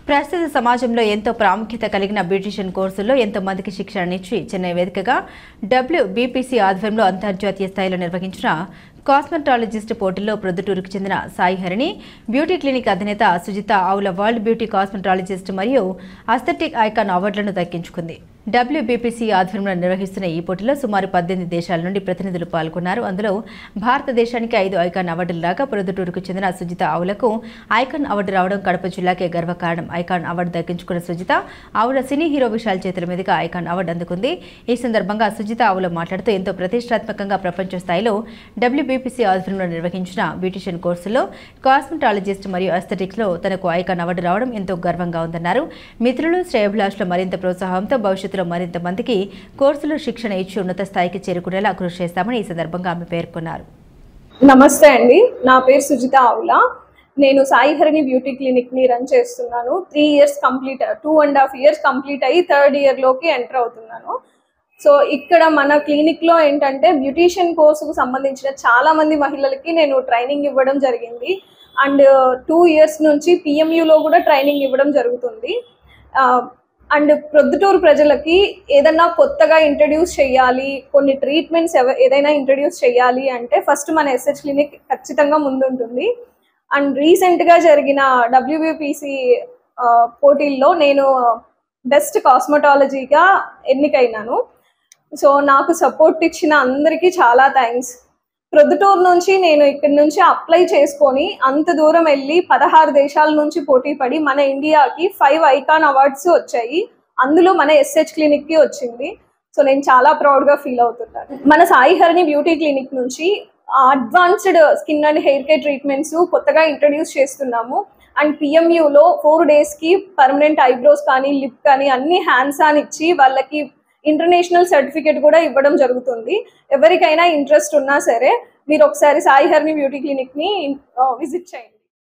ప్రస్తుత సమాజంలో ఎంతో ప్రాముఖ్యత కలిగిన బ్యూటిషియన్ కోర్సుల్లో ఎంతో మందికి శిక్షణనిచ్చి చెన్నై వేదికగా డబ్ల్యూ బీపీసీ ఆధ్వర్యంలో అంతర్జాతీయ స్థాయిలో నిర్వహించిన కాస్మెటాలజిస్ట్ పోటీల్లో ప్రొద్దుటూరుకు చెందిన సాయి హరిణి బ్యూటీ క్లినిక్ అధినేత Sujitha Avula world beauty cosmetologist మరియు అస్థెటిక్ ఐకాన్ అవార్డులను దక్కించుకుంది డబ్ల్యూబీపీసీ ఆధ్వర్యంలో నిర్వహిస్తున్న ఈ పోటీలో సుమారు పద్దెనిమిది దేశాల నుండి ప్రతినిధులు పాల్గొన్నారు అందులో భారతదేశానికి ఐదు ఐకాన్ అవార్డులు రాగా ప్రొద్దుటూరుకు చెందిన సుజిత ఆవులకు ఐకాన్ అవార్డు రావడం కడప జిల్లాకే గర్వకారణం ఐకాన్ అవార్డు దక్కించుకున్న సుజిత ఆవుల సినీ హీరో విశాల్ చేతుల మీదుగా ఐకాన్ అవార్డు అందుకుంది ఈ సందర్భంగా సుజిత ఆవుల మాట్లాడుతూ ఎంతో ప్రతిష్టాత్మకంగా ప్రపంచ స్థాయిలో డబ్ల్యూబీపీసీ ఆధ్వర్యంలో నిర్వహించిన బ్యూటిషియన్ కోర్సులో కాస్మెటాలజిస్ట్ మరియు అస్థెటిక్స్లో తనకు ఐకాన్ అవార్డు రావడం ఎంతో గర్వంగా ఉందన్నారు మిత్రులు శ్రేయభిలాషుల మరింత ప్రోత్సాహంతో భవిష్యత్తులో మరింత మందికి కోర్సులో శిక్షణ ఇచ్చి ఉన్నత స్థాయికి చేరుకునేలా కృషి చేస్తామని ఈ సందర్భంగా ఆమె పేర్కొన్నారు నమస్తే అండి నా పేరు సుజిత ఆవుల నేను సాయి హరిణి బ్యూటీ క్లినిక్ ని రన్ చేస్తున్నాను three years complete two and half years complete అయ్యి థర్డ్ ఇయర్ లోకి ఎంటర్ అవుతున్నాను సో ఇక్కడ మన క్లినిక్ లో ఏంటంటే బ్యూటీషియన్ కోర్సుకు సంబంధించిన చాలా మంది మహిళలకి నేను ట్రైనింగ్ ఇవ్వడం జరిగింది అండ్ టూ ఇయర్స్ నుంచి PMU లో కూడా ట్రైనింగ్ ఇవ్వడం జరుగుతుంది అండ్ ప్రొద్దుటూరు ప్రజలకి ఏదన్నా కొత్తగా ఇంట్రడ్యూస్ చేయాలి కొన్ని ట్రీట్మెంట్స్ ఏదైనా ఇంట్రడ్యూస్ చేయాలి అంటే ఫస్ట్ మన ఎస్హెచ్ క్లినిక్ ఖచ్చితంగా ముందుంటుంది అండ్ రీసెంట్గా జరిగిన డబ్ల్యూబిపిసి పోటీల్లో నేను బెస్ట్ కాస్మెటాలజీగా ఎన్నికైనాను సో నాకు సపోర్ట్ ఇచ్చిన అందరికీ చాలా థ్యాంక్స్ ప్రొద్దుటూరు నుంచి నేను ఇక్కడి నుంచి అప్లై చేసుకొని అంత దూరం వెళ్ళి పదహారు దేశాల నుంచి పోటీ పడి మన ఇండియాకి ఫైవ్ ఐకాన్ అవార్డ్స్ వచ్చాయి అందులో మన ఎస్హెచ్ క్లినిక్ కి వచ్చింది సో నేను చాలా ప్రౌడ్ గా ఫీల్ అవుతున్నాను మన సాయి హరిణి బ్యూటీ క్లినిక్ నుంచి advanced skin and hair care treatments కొత్తగా ఇంట్రడ్యూస్ చేస్తున్నాము అండ్ పిఎంయులో ఫోర్ డేస్ కి పర్మనెంట్ ఐబ్రోస్ కానీ లిప్ కానీ అన్ని హ్యాండ్స్ అని ఇచ్చి వాళ్ళకి ఇంటర్నేషనల్ సర్టిఫికేట్ కూడా ఇవ్వడం జరుగుతుంది ఎవరికైనా ఇంట్రెస్ట్ ఉన్నా సరే మీరు ఒకసారి సాయి హర్ని బ్యూటీ క్లినిక్ ని విజిట్ చేయండి